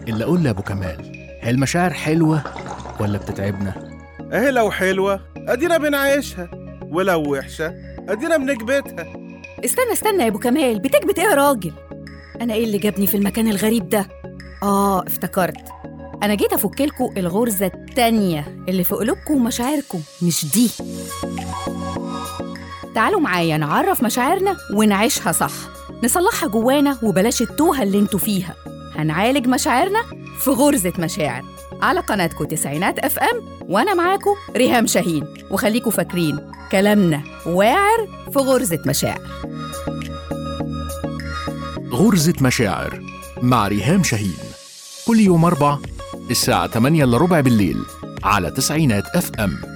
اللي أقول لأبو كمال هي المشاعر حلوة ولا بتتعبنا؟ اهي لو حلوة ادينا بنعيشها ولو وحشة ادينا بنكبتها استنى استنى يا ابو كمال بتكبت ايه يا راجل انا ايه اللي جابني في المكان الغريب ده اه افتكرت انا جيت افكلكوا الغرزه التانيه اللي في قلوبكم ومشاعركم مش دي تعالوا معايا نعرف مشاعرنا ونعيشها صح نصلحها جوانا وبلاش التوهه اللي انتوا فيها هنعالج مشاعرنا في غرزه مشاعر على قناتكم تسعينات اف ام وانا معاكم ريهام شاهين وخليكوا فاكرين كلامنا واعر في غرزه مشاعر غرزة مشاعر مع ريهام شاهين كل يوم أربع الساعة 8 إلا ربع بالليل على تسعينات اف ام